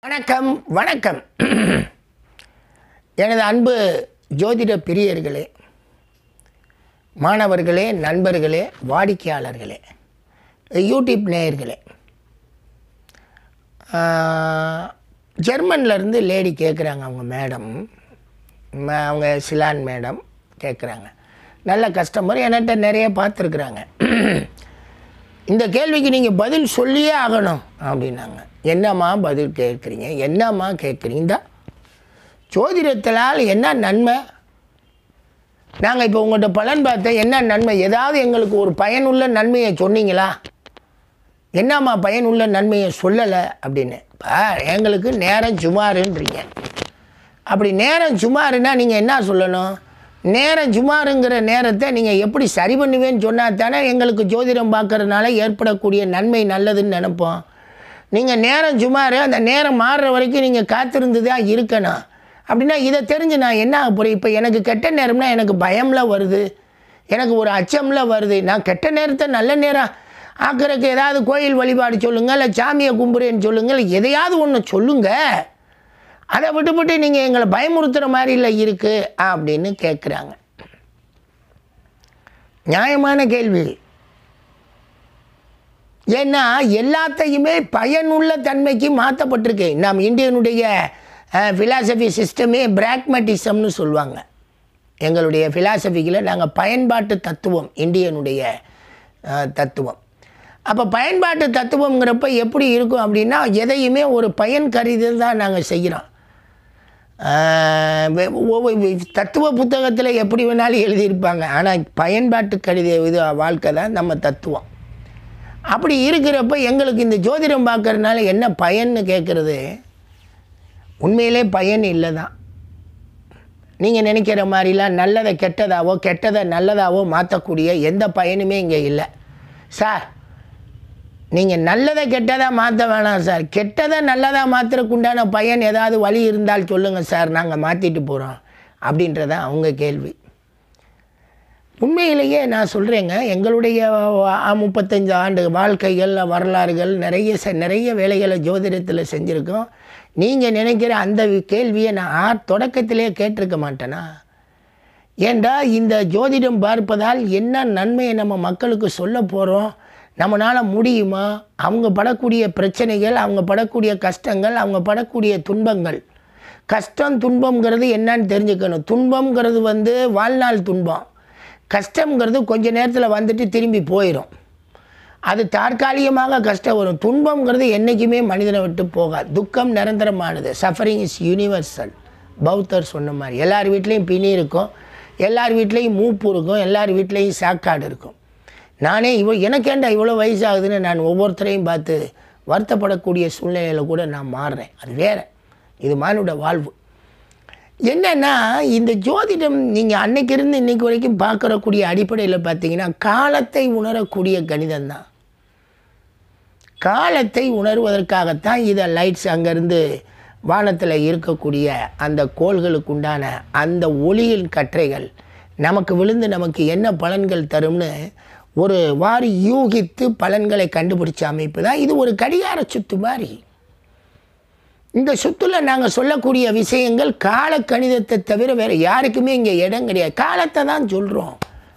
வணக்கம் வணக்கம் எனது அன்பு ஜோதிட பிரியர்களே மாணவர்களே நண்பர்களே வாடிக்கையாளர்களே யூடியூப் நேயர்களே ஆஹ், ஜெர்மன்ல இருந்து லேடி கேட்குறாங்க அவங்க மேடம் ம- அவங்க சிலான் மேடம் கேட்குறாங்க நல்ல கஸ்டமர் என்கிட்ட நிறைய பார்த்துருக்குறாங்க இந்த கேள்விக்கு நீங்கள் பதில் சொல்லியே ஆகணும் அப்படின்னாங்க என்னம்மா பதில் கேட்குறீங்க என்னம்மா கேட்குறீங்க இந்தா ஜோதிடத்தினால் என்ன நன்மை நாங்கள் இப்போ உங்கள்கிட்ட பலன் பார்த்தேன் என்ன நன்மை ஏதாவது எங்களுக்கு ஒரு பயனுள்ள நன்மையை சொன்னீங்களா என்னம்மா பயனுள்ள நன்மையை சொல்லலை அப்படின்னு பா எங்களுக்கு நேரம் சுமாருன்றீங்க அப்படி நேரம் சுமாருன்னா நீங்கள் என்ன சொல்லணும் நேரம் சுமாருங்கிற நேரத்தை நீங்கள் எப்படி சரி பண்ணுவேன்னு சொன்னால் தானே எங்களுக்கு ஜோதிடம் பார்க்கறதுனால ஏற்படக்கூடிய நன்மை நல்லதுன்னு நினைப்போம் நீங்கள் நேரம் சுமார் அந்த நேரம் மாறுற வரைக்கும் நீங்கள் காத்திருந்து தான் இருக்கணும் அப்படின்னா இதை தெரிஞ்சு நான் என்ன ஆக போகிறேன் இப்போ எனக்கு கெட்ட நேரம்னா எனக்கு பயம்ல வருது எனக்கு ஒரு அச்சம்ல வருது நான் கெட்ட நேரத்தை நல்ல நேரம் ஆக்கிறதுக்கு ஏதாவது கோயில் வழிபாடு சொல்லுங்கள் இல்லை சாமியை கும்பிடுறேன்னு சொல்லுங்கள் இல்லை எதையாவது ஒன்று சொல்லுங்கள் அதை விட்டுவிட்டு நீங்கள் எங்களை பயமுறுத்துகிற மாதிரி இல்லை இருக்குது அப்படின்னு கேட்குறாங்க நியாயமான கேள்வி ஏன்னா எல்லாத்தையுமே பயனுள்ள தன்மைக்கு மாற்றப்பட்டிருக்கு நாம் இந்தியனுடைய ஃபிலாசபி சிஸ்டமே பிராக்மட்டிசம்னு சொல்லுவாங்க எங்களுடைய ஃபிலாசபிக்கில் நாங்கள் பயன்பாட்டு தத்துவம் இந்தியனுடைய அஹ், தத்துவம் அப்போ பயன்பாட்டு தத்துவங்கிறப்ப எப்படி இருக்கும் அப்படின்னா எதையுமே ஒரு பயன் கருதி தான் நாங்கள் செய்கிறோம் ஆஹ் வெ- ஒவ்வொரு தத்துவ புத்தகத்தில் எப்படி வேணாலும் எழுதியிருப்பாங்க ஆனால் பயன்பாட்டு கடித இது வாழ்க்கை தான் நம்ம தத்துவம் அப்படி இருக்கிறப்ப எங்களுக்கு இந்த ஜோதிடம் பார்க்கறதுனால என்ன பயன்னு கேட்குறது உண்மையிலே பயன் இல்லை தான் நீங்கள் நினைக்கிற மாதிரிலாம் நல்லதை கெட்டதாவோ கெட்டதை நல்லதாவோ மாற்றக்கூடிய எந்த பயனுமே இங்கே இல்லை சார் நீங்கள் நல்லதை கெட்டதாக மாற்ற வேணாம் சார் கெட்டதை நல்லதாக மாற்றுறதுக்கு உண்டான பயன் ஏதாவது வழி இருந்தால் சொல்லுங்கள் சார் நாங்கள் மாற்றிட்டு போகிறோம் அப்படின்றதான் அவங்க கேள்வி உண்மையிலேயே நான் சொல்கிறேங்க எங்களுடைய வா- முப்பத்தஞ்சு ஆண்டு வாழ்க்கைகள் வரலாறுகள் நிறைய செ- நிறைய வேலைகளை ஜோதிடத்தில் செஞ்சுருக்கோம் நீங்கள் நினைக்கிற அந்த கேள்வியை நான் ஆ தொடக்கத்திலே கேட்டிருக்க மாட்டேனா ஏண்டா இந்த ஜோதிடம் பார்ப்பதால் என்ன நன்மையை நம்ம மக்களுக்கு சொல்ல போகிறோம் நம்மளால் முடியுமா அவங்க படக்கூடிய பிரச்சனைகள் அவங்க படக்கூடிய கஷ்டங்கள் அவங்க படக்கூடிய துன்பங்கள் கஷ்டம் துன்பம்ங்கிறது என்னன்னு தெரிஞ்சுக்கணும் துன்பம்ங்கிறது வந்து வாழ்நாள் துன்பம் கஷ்டம்ங்கிறது கொஞ்ச நேரத்தில் வந்துட்டு திரும்பி போயிடும் அது தற்காலிகமாக கஷ்டம் வரும் துன்பம்ங்கிறது என்றைக்குமே மனிதனை விட்டு போகாது துக்கம் நிரந்தரமானது சஃபரிங் இஸ் யூனிவர்சல் பௌத்தர் சொன்ன மாதிரி எல்லார் வீட்லேயும் பிணி இருக்கும் எல்லார் வீட்லேயும் மூப்பு இருக்கும் எல்லார் வீட்லேயும் சாக்காடு இருக்கும் நானே இவ்வளோ எனக்கேண்டா இவ்வளோ வயசாகுதுன்னு நான் ஒவ்வொருத்தரையும் பார்த்து வருத்தப்படக்கூடிய சூழ்நிலையில் கூட நான் மாறுறேன் அது வேற இது மானுட வாழ்வு என்னன்னா இந்த ஜோதிடம் நீங்கள் அன்னைக்கு இருந்து இன்னைக்கு வரைக்கும் பார்க்கறக்கூடிய அடிப்படையில் பார்த்தீங்கன்னா காலத்தை உணரக்கூடிய கணிதம் தான் காலத்தை உணர்வதற்காகத்தான் இதை லைட்ஸ் அங்கேருந்து வானத்தில் இருக்கக்கூடிய அந்த கோள்களுக்கு உண்டான அந்த ஒளியின் கற்றைகள் நமக்கு விழுந்து நமக்கு என்ன பலன்கள் தரும்னு ஒரு வாரி யூகித்து பலன்களை கண்டுபிடிச்ச அமைப்பு தான் இது ஒரு கடிகார சுத்து மாதிரி இந்த சுற்றுல நாங்கள் சொல்லக்கூடிய விஷயங்கள் கால கணிதத்தை தவிர வேறு யாருக்குமே இங்கே இடம் கிடையாது காலத்தை தான் சொல்கிறோம்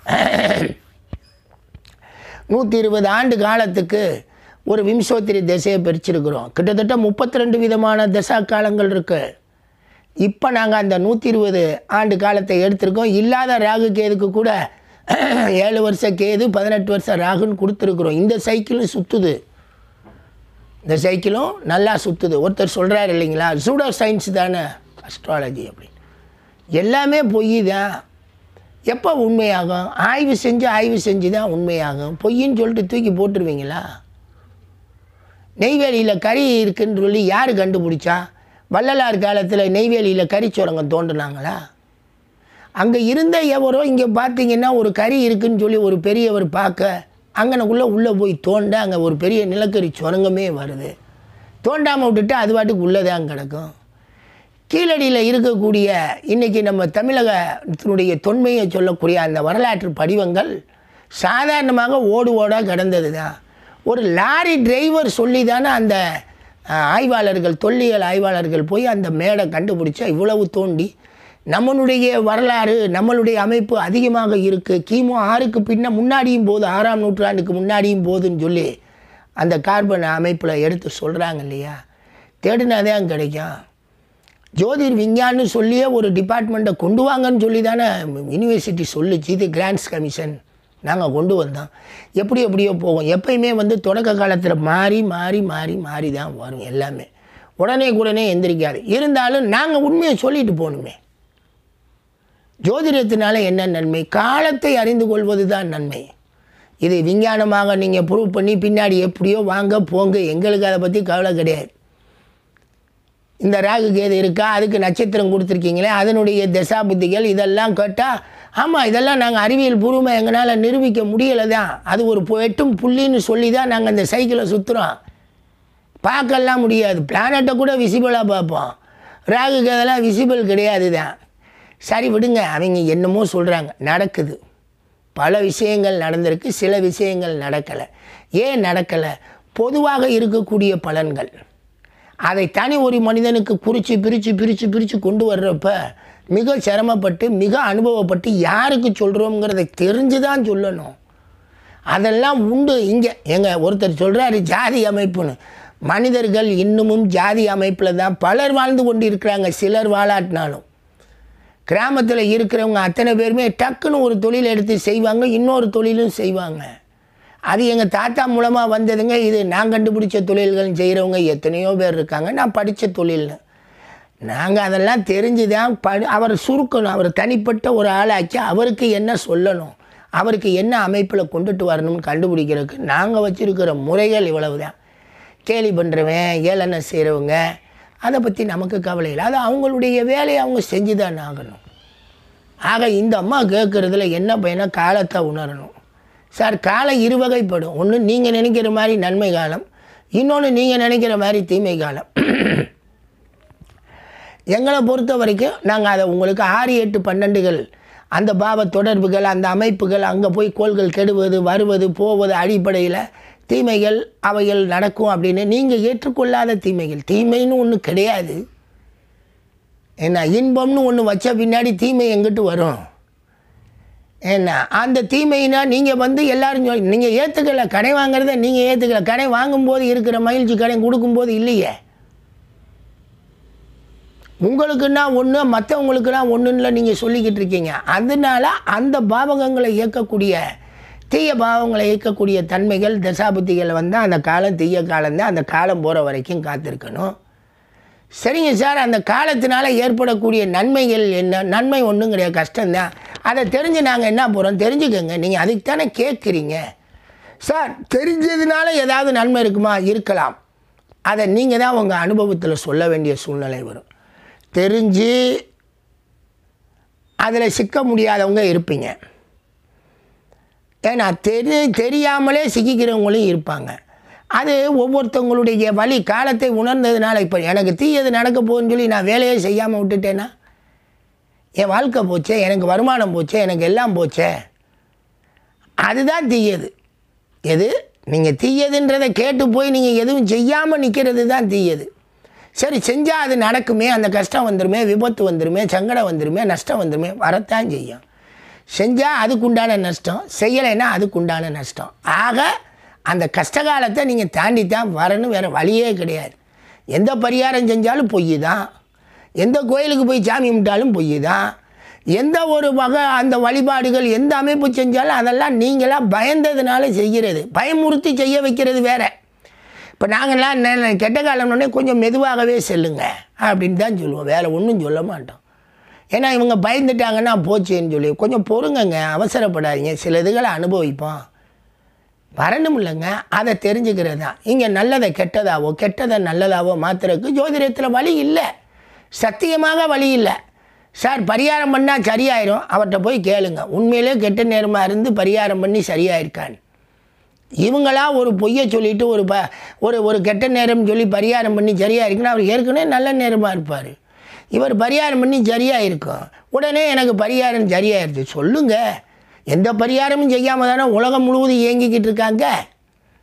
நூற்றி இருபது ஆண்டு காலத்துக்கு ஒரு விம்சோத்திரி திசையை பிரிச்சிருக்கிறோம் கிட்டத்தட்ட முப்பத்தி ரெண்டு விதமான தசா காலங்கள் இருக்கு இப்போ நாங்கள் அந்த நூற்றி இருபது ஆண்டு காலத்தை எடுத்திருக்கோம் இல்லாத ராகு கேதுக்கு கூட ஏழு வருஷம் கேது பதினெட்டு வருஷம் ராகுன்னு கொடுத்துருக்குறோம் இந்த சைக்கிளும் சுற்றுது இந்த சைக்கிளும் நல்லா சுற்றுது ஒருத்தர் சொல்கிறாரு இல்லைங்களா சூடோ சயின்ஸ் தானே அஸ்ட்ராலஜி அப்படின்னு எல்லாமே பொய் தான் எப்போ உண்மையாகும் ஆய்வு செஞ்சு ஆய்வு செஞ்சு தான் உண்மையாகும் பொய்ன்னு சொல்லிட்டு தூக்கி போட்டுருவீங்களா நெய்வேலியில் கறி இருக்குன்னு சொல்லி யார் கண்டுபிடிச்சா வள்ளலார் காலத்தில் நெய்வேலியில் கறி சுரங்கம் தோண்டுனாங்களா அங்கே இருந்த எவரோ இங்கே பார்த்தீங்கன்னா ஒரு கறி இருக்குன்னு சொல்லி ஒரு பெரியவர் பார்க்க அங்கனக்குள்ளே உள்ளே போய் தோண்ட அங்கே ஒரு பெரிய நிலக்கரி சுரங்கமே வருது தோண்டாமல் விட்டுட்டு அது பாட்டுக்கு உள்ளே தான் கிடக்கும் கீழடியில் இருக்கக்கூடிய இன்றைக்கி நம்ம தமிழகத்தினுடைய தொன்மையை சொல்லக்கூடிய அந்த வரலாற்று படிவங்கள் சாதாரணமாக ஓடு ஓடாக கிடந்தது தான் ஒரு லாரி டிரைவர் சொல்லி தானே அந்த அஹ், ஆய்வாளர்கள் தொல்லியல் ஆய்வாளர்கள் போய் அந்த மேடை கண்டுபிடிச்சா இவ்வளவு தோண்டி நம்மளுடைய வரலாறு நம்மளுடைய அமைப்பு அதிகமாக இருக்குது கிமு ஆறுக்கு பின்ன முன்னாடியும் போது ஆறாம் நூற்றாண்டுக்கு முன்னாடியும் போதுன்னு சொல்லி அந்த கார்பன் அமைப்பில் எடுத்து சொல்கிறாங்க இல்லையா தேடினாதான் கிடைக்கும் ஜோதிர் விஞ்ஞான்னு சொல்லியே ஒரு டிபார்ட்மெண்ட்டை கொண்டு வாங்கன்னு சொல்லி தானே யூனிவர்சிட்டி சொல்லுச்சு இது கிராண்ட்ஸ் கமிஷன் நாங்கள் கொண்டு வந்தோம் எப்படி எப்படியோ போகும் எப்பயுமே வந்து தொடக்க காலத்தில் மாறி மாறி மாறி மாறி தான் வரும் எல்லாமே உடனே உடனே எந்திரிக்காது இருந்தாலும் நாங்கள் உண்மையை சொல்லிட்டு போகணுமே ஜோதிடத்தினால என்ன நன்மை காலத்தை அறிந்து கொள்வது தான் நன்மை இது விஞ்ஞானமாக நீங்கள் ப்ரூவ் பண்ணி பின்னாடி எப்படியோ வாங்க போங்க எங்களுக்கு அதை பற்றி கவலை கிடையாது இந்த ராகு கேது இருக்கா அதுக்கு நட்சத்திரம் கொடுத்துருக்கீங்களே அதனுடைய தசா புத்திகள் இதெல்லாம் கேட்டால் ஆமாம் இதெல்லாம் நாங்கள் அறிவியல் பூர்வமாக எங்களால் நிரூபிக்க முடியலை தான் அது ஒரு பொ- எட்டும் புள்ளின்னு சொல்லி தான் நாங்கள் அந்த சைக்கிளை சுற்றுறோம் பார்க்கலாம் முடியாது பிளானட்டை கூட விசிபிளாக பார்ப்போம் ராகு கேதெல்லாம் விசிபிள் கிடையாது தான் சரி விடுங்க அவங்க என்னமோ சொல்கிறாங்க நடக்குது பல விஷயங்கள் நடந்திருக்கு சில விஷயங்கள் நடக்கலை ஏன் நடக்கலை பொதுவாக இருக்கக்கூடிய பலன்கள் அதை தனி ஒரு மனிதனுக்கு குறித்து பிரித்து பிரித்து பிரித்து கொண்டு வர்றப்ப மிக சிரமப்பட்டு மிக அனுபவப்பட்டு யாருக்கு சொல்கிறோங்கிறத தெரிஞ்சு தான் சொல்லணும் அதெல்லாம் உண்டு இங்கே எங்க ஒருத்தர் சொல்கிறாரு ஜாதி அமைப்புன்னு மனிதர்கள் இன்னமும் ஜாதி அமைப்பில் தான் பலர் வாழ்ந்து கொண்டு இருக்கிறாங்க சிலர் வாழாட்டினாலும் கிராமத்தில் இருக்கிறவங்க அத்தனை பேருமே டக்குன்னு ஒரு தொழில் எடுத்து செய்வாங்க இன்னொரு தொழிலும் செய்வாங்க அது எங்கள் தாத்தா மூலமாக வந்ததுங்க இது நான் கண்டுபிடிச்ச தொழில்கள் செய்கிறவங்க எத்தனையோ பேர் இருக்காங்க நான் படித்த தொழில்னு நாங்கள் அதெல்லாம் தெரிஞ்சு தான் படி அவர் சுருக்கணும் அவர் தனிப்பட்ட ஒரு ஆளாக்கி அவருக்கு என்ன சொல்லணும் அவருக்கு என்ன அமைப்பில் கொண்டுட்டு வரணும்னு கண்டுபிடிக்கிறதுக்கு நாங்கள் வச்சுருக்கிற முறைகள் இவ்வளவு தான் கேலி பண்ணுறவன் ஏளனை செய்கிறவங்க அதை பற்றி நமக்கு கவலை இல்லை அது அவங்களுடைய வேலையை அவங்க செஞ்சு தான் ஆகணும் ஆக இந்த அம்மா கேட்குறதுல என்ன பையனா காலத்தை உணரணும் சார் காலம் இருவகைப்படும் ஒன்று நீங்கள் நினைக்கிற மாதிரி நன்மை காலம் இன்னொன்று நீங்கள் நினைக்கிற மாதிரி தீமை காலம் எங்களை பொறுத்த வரைக்கும் நாங்கள் அதை உங்களுக்கு ஆறு எட்டு பன்னெண்டுகள் அந்த பாவ தொடர்புகள் அந்த அமைப்புகள் அங்கே போய் கோள்கள் கெடுவது வருவது போவது அடிப்படையில் தீமைகள் அவைகள் நடக்கும் அப்படின்னு நீங்கள் ஏற்றுக்கொள்ளாத தீமைகள் தீமைன்னு ஒன்று கிடையாது என்ன இன்பம்னு ஒன்று வச்ச பின்னாடி தீமை எங்கிட்டு வரும் என்ன அந்த தீமைனா நீங்கள் வந்து எல்லாரும் சொல் நீங்கள் ஏற்றுக்கல கடை வாங்குறத நீங்கள் ஏற்றுக்கல கடை வாங்கும்போது இருக்கிற மகிழ்ச்சி கடை கொடுக்கும்போது இல்லையே உங்களுக்குன்னா ஒன்று மற்றவங்களுக்குன்னா ஒன்றுன்னு நீங்கள் சொல்லிக்கிட்டு இருக்கீங்க அதனால அந்த பாவகங்களை இயக்கக்கூடிய தீய பாவங்களை இயக்கக்கூடிய தன்மைகள் தசாபுத்திகள் வந்தால் அந்த காலம் தீய காலம்தான் அந்த காலம் போகிற வரைக்கும் காத்திருக்கணும் சரிங்க சார் அந்த காலத்தினால ஏற்படக்கூடிய நன்மைகள் என்ன நன்மை ஒன்றும் கிடையாது கஷ்டம்தான் அதை தெரிஞ்சு நாங்கள் என்ன போகிறோம் தெரிஞ்சுக்கோங்க நீங்கள் அதுக்கு தானே கேட்குறீங்க சார் தெரிஞ்சதுனால ஏதாவது நன்மை இருக்குமா இருக்கலாம் அதை நீங்கள் தான் உங்கள் அனுபவத்தில் சொல்ல வேண்டிய சூழ்நிலை வரும் தெரிஞ்சு அதில் சிக்க முடியாதவங்க இருப்பீங்க ஏன்னா தெரி தெரியாமலே சிக்கிக்கிறவங்களும் இருப்பாங்க அது ஒவ்வொருத்தவங்களுடைய வழி காலத்தை உணர்ந்ததுனால இப்போ எனக்கு தீயது நடக்க போகுதுன்னு சொல்லி நான் வேலையே செய்யாமல் விட்டுட்டேன்னா என் வாழ்க்கை போச்சே எனக்கு வருமானம் போச்சே எனக்கு எல்லாம் போச்சே அதுதான் தீயது எது நீங்கள் தீயதுன்றதை கேட்டு போய் நீங்கள் எதுவும் செய்யாமல் நிற்கிறது தான் தீயது சரி செஞ்சால் அது நடக்குமே அந்த கஷ்டம் வந்துருமே விபத்து வந்துருமே சங்கடம் வந்துருமே நஷ்டம் வந்துருமே வரத்தான் செய்யும் செஞ்சால் அதுக்குண்டான நஷ்டம் செய்யலைன்னா அதுக்குண்டான நஷ்டம் ஆக அந்த கஷ்டகாலத்தை நீங்கள் தாண்டி தான் வரணும் வேறு வழியே கிடையாது எந்த பரிகாரம் செஞ்சாலும் பொய் தான் எந்த கோயிலுக்கு போய் சாமி கும்பிட்டாலும் பொய் தான் எந்த ஒரு வகை அந்த வழிபாடுகள் எந்த அமைப்பு செஞ்சாலும் அதெல்லாம் நீங்களாக பயந்ததுனால செய்கிறது பயமுறுத்தி செய்ய வைக்கிறது வேற இப்போ நாங்கள்லாம் நெ- கெட்ட காலம்னே கொஞ்சம் மெதுவாகவே செல்லுங்க அப்படின்னு தான் சொல்லுவோம் வேறு ஒன்றும் சொல்ல மாட்டோம் ஏன்னா இவங்க பயந்துட்டாங்கன்னா போச்சேன்னு சொல்லி கொஞ்சம் பொறுங்கங்க அவசரப்படாதீங்க சில இதுகளை அனுபவிப்போம் வரணும் இல்லைங்க அதை தெரிஞ்சுக்கிறது தான் இங்கே நல்லதை கெட்டதாவோ கெட்டதை நல்லதாவோ மாத்துறதுக்கு ஜோதிடத்தில் வழி இல்லை சத்தியமாக வழி இல்லை சார் பரிகாரம் பண்ணால் சரியாயிரும் அவர்கிட்ட போய் கேளுங்க உண்மையிலே கெட்ட நேரமாக இருந்து பரிகாரம் பண்ணி சரியாயிருக்கான்னு இவங்களா ஒரு பொய்யை சொல்லிட்டு ஒரு ப ஒரு ஒரு கெட்ட நேரம் சொல்லி பரிகாரம் பண்ணி சரியாக இருக்குன்னா அவர் ஏற்கனவே நல்ல நேரமாக இருப்பார் இவர் பரிகாரம் பண்ணி சரியாக இருக்கும் உடனே எனக்கு பரிகாரம் சரியாயிருது சொல்லுங்கள் எந்த பரிகாரமும் செய்யாமல் தானே உலகம் முழுவதும் இயங்கிக்கிட்டு இருக்காங்க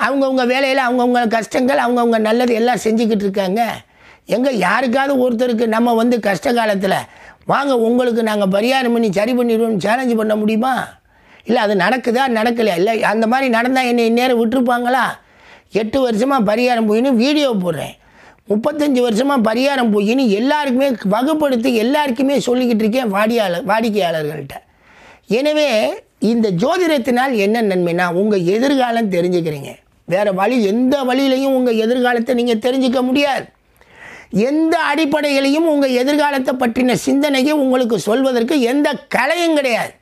அவங்கவுங்க வேலையில் அவங்கவுங்க கஷ்டங்கள் அவங்கவுங்க நல்லது எல்லாம் செஞ்சுக்கிட்டு இருக்காங்க எங்கே யாருக்காவது ஒருத்தருக்கு நம்ம வந்து கஷ்ட காலத்தில் வாங்க உங்களுக்கு நாங்கள் பரிகாரம் பண்ணி சரி பண்ணிடுவோம் சேலஞ்சு பண்ண முடியுமா இல்லை அது நடக்குதா நடக்கலையா இல்லை அந்த மாதிரி நடந்தால் என்னை இந்நேரம் விட்டுருப்பாங்களா எட்டு வருஷமாக பரிகாரம் போயின்னு வீடியோ போடுறேன் முப்பத்தஞ்சு வருஷமாக பரிகாரம் போயின்னு எல்லாருக்குமே வகுப்படுத்தி எல்லாருக்குமே சொல்லிக்கிட்டு இருக்கேன் வாடியாளர் வாடிக்கையாளர்கள்ட்ட எனவே இந்த ஜோதிடத்தினால் என்ன நன்மைனா உங்கள் எதிர்காலம் தெரிஞ்சுக்கிறீங்க வேறு வழி எந்த வழியிலையும் உங்கள் எதிர்காலத்தை நீங்கள் தெரிஞ்சுக்க முடியாது எந்த அடிப்படையிலையும் உங்கள் எதிர்காலத்தை பற்றின சிந்தனையை உங்களுக்கு சொல்வதற்கு எந்த கலையும் கிடையாது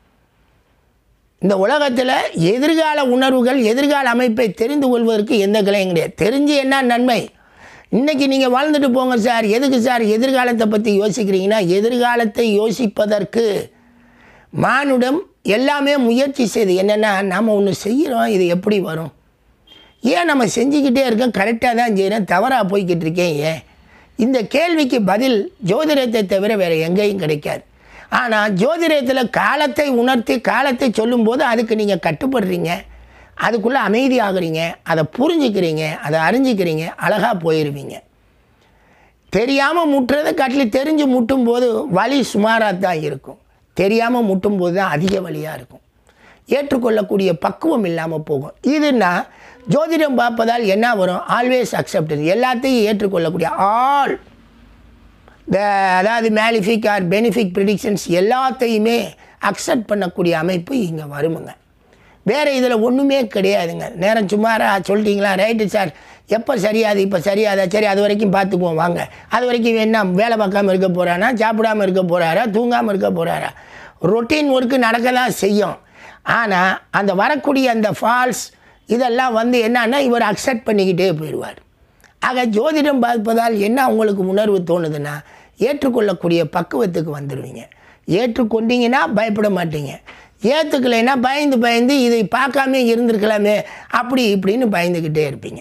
இந்த உலகத்தில் எதிர்கால உணர்வுகள் எதிர்கால அமைப்பை தெரிந்து கொள்வதற்கு எந்த கலையும் கிடையாது தெரிஞ்சு என்ன நன்மை இன்றைக்கி நீங்கள் வாழ்ந்துட்டு போங்க சார் எதுக்கு சார் எதிர்காலத்தை பற்றி யோசிக்கிறீங்கன்னா எதிர்காலத்தை யோசிப்பதற்கு மானுடம் எல்லாமே முயற்சி செய்து என்னென்னா நாம் ஒன்று செய்கிறோம் இது எப்படி வரும் ஏன் நம்ம செஞ்சுக்கிட்டே இருக்கோம் கரெக்டாக தான் செய்கிறேன் தவறாக போய்கிட்டு இருக்கேன் ஏன் இந்த கேள்விக்கு பதில் ஜோதிடத்தை தவிர வேறு எங்கேயும் கிடைக்காது ஆனால் ஜோதிடத்தில் காலத்தை உணர்த்தி காலத்தை சொல்லும்போது அதுக்கு நீங்கள் கட்டுப்படுறீங்க அதுக்குள்ளே அமைதியாகிறீங்க அதை புரிஞ்சுக்கிறீங்க அதை அறிஞ்சிக்கிறீங்க அழகாக போயிடுவீங்க தெரியாமல் முட்டுறதை காட்டில் தெரிஞ்சு முட்டும் போது வலி சுமாராக தான் இருக்கும் தெரியாமல் முட்டும் போது தான் அதிக வலியாக இருக்கும் ஏற்றுக்கொள்ளக்கூடிய பக்குவம் இல்லாமல் போகும் இதுனா ஜோதிடம் பார்ப்பதால் என்ன வரும் ஆல்வேஸ் அக்செப்டட் எல்லாத்தையும் ஏற்றுக்கொள்ளக்கூடிய ஆல் த அதாவது மேலிஃபிக் ஆர் பெனிஃபிக் ப்ரிடிக்ஷன்ஸ் எல்லாத்தையுமே அக்செப்ட் பண்ணக்கூடிய அமைப்பு இங்கே வருமுங்க வேறு இதில் ஒன்றுமே கிடையாதுங்க நேரம் சுமாரா சொல்லிட்டீங்களா ரைட்டு சார் எப்போ சரியாது இப்போ சரியாதா சரி அது வரைக்கும் பார்த்துக்குவோம் வாங்க அது வரைக்கும் என்ன வேலை பார்க்காம இருக்க போகிறானா சாப்பிடாம இருக்க போகிறாரா தூங்காமல் இருக்க போகிறாரா ரொட்டீன் ஒர்க்கு நடக்க தான் செய்யும் ஆனால் அந்த வரக்கூடிய அந்த ஃபால்ஸ் இதெல்லாம் வந்து என்னன்னா இவர் அக்செப்ட் பண்ணிக்கிட்டே போயிடுவார் ஆக ஜோதிடம் பார்ப்பதால் என்ன உங்களுக்கு உணர்வு தோணுதுன்னா ஏற்றுக்கொள்ளக்கூடிய பக்குவத்துக்கு வந்துடுவீங்க ஏற்றுக்கொண்டீங்கன்னா பயப்பட மாட்டீங்க ஏற்றுக்கலைன்னா பயந்து பயந்து இதை பார்க்காம இருந்திருக்கலாமே அப்படி இப்படின்னு பயந்துக்கிட்டே இருப்பீங்க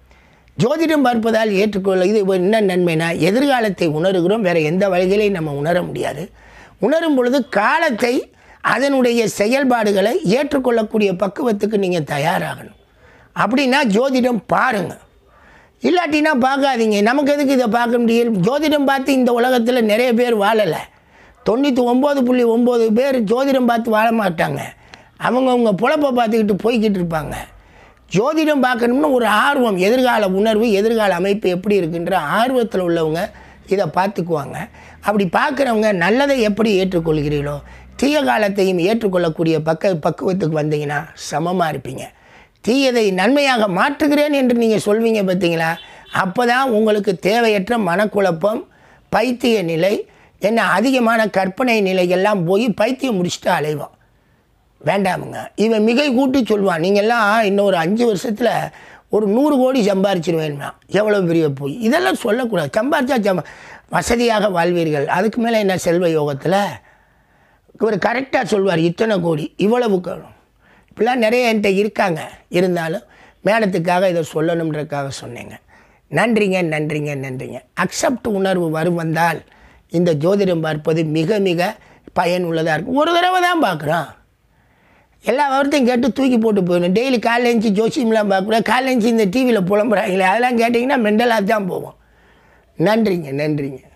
ஜோதிடம் பார்ப்பதால் ஏற்றுக்கொள்ள இது என்ன நன்மைனா எதிர்காலத்தை உணர்கிறோம் வேறு எந்த வழிகளையும் நம்ம உணர முடியாது உணரும் பொழுது காலத்தை அதனுடைய செயல்பாடுகளை ஏற்றுக்கொள்ளக்கூடிய பக்குவத்துக்கு நீங்கள் தயாராகணும் அப்படின்னா ஜோதிடம் பாருங்கள் இல்லாட்டினா பார்க்காதீங்க நமக்கு எதுக்கு இதை பார்க்க முடியல ஜோதிடம் பார்த்து இந்த உலகத்தில் நிறைய பேர் வாழலை தொண்ணூற்றி ஒம்பது புள்ளி ஒம்பது பேர் ஜோதிடம் பார்த்து வாழ மாட்டாங்க அவங்கவுங்க பொழப்பை பார்த்துக்கிட்டு போய்கிட்டு இருப்பாங்க ஜோதிடம் பார்க்கணும்னு ஒரு ஆர்வம் எதிர்கால உணர்வு எதிர்கால அமைப்பு எப்படி இருக்குன்ற ஆர்வத்தில் உள்ளவங்க இதை பார்த்துக்குவாங்க அப்படி பார்க்குறவங்க நல்லதை எப்படி ஏற்றுக்கொள்கிறீர்களோ தீய காலத்தையும் ஏற்றுக்கொள்ளக்கூடிய பக்க பக்குவத்துக்கு வந்தீங்கன்னா சமமாக இருப்பீங்க தீயதை நன்மையாக மாற்றுகிறேன் என்று நீங்கள் சொல்வீங்க பார்த்தீங்களா அப்போ தான் உங்களுக்கு தேவையற்ற மனக்குழப்பம் பைத்திய நிலை என்ன அதிகமான கற்பனை நிலைகள்லாம் போய் பைத்தியம் முடிச்சுட்டு அலைவோம் வேண்டாமுங்க இவன் மிகை கூட்டி சொல்லுவான் நீங்கள்லாம் இன்னொரு அஞ்சு வருஷத்தில் ஒரு நூறு கோடி சம்பாரிச்சிருவேன்னா எவ்வளோ பெரிய போய் இதெல்லாம் சொல்லக்கூடாது சம்பாரிச்சா சம்ப வசதியாக வாழ்வீர்கள் அதுக்கு மேலே என்ன செல்வ யோகத்தில் இவர் கரெக்டாக சொல்வார் இத்தனை கோடி இவ்வளவு கணும் இப்படிலாம் நிறைய என்கிட்ட இருக்காங்க இருந்தாலும் மேடத்துக்காக இதை சொல்லணுன்றதுக்காக சொன்னேங்க நன்றிங்க நன்றிங்க நன்றிங்க அக்செப்ட் உணர்வு வரும் வந்தால் இந்த ஜோதிடம் பார்ப்பது மிக மிக பயனுள்ளதாக இருக்கும் ஒரு தடவை தான் பார்க்குறோம் எல்லா வார்த்தையும் கேட்டு தூக்கி போட்டு போயிடணும் டெய்லி காலைல எழுந்துச்சி ஜோசியம்லாம் பார்க்கக்கூடாது காலைல எழுந்துச்சி இந்த டிவியில் புலம்புறாங்களே அதெல்லாம் கேட்டிங்கன்னா மெண்டலாக தான் போவோம் நன்றிங்க நன்றிங்க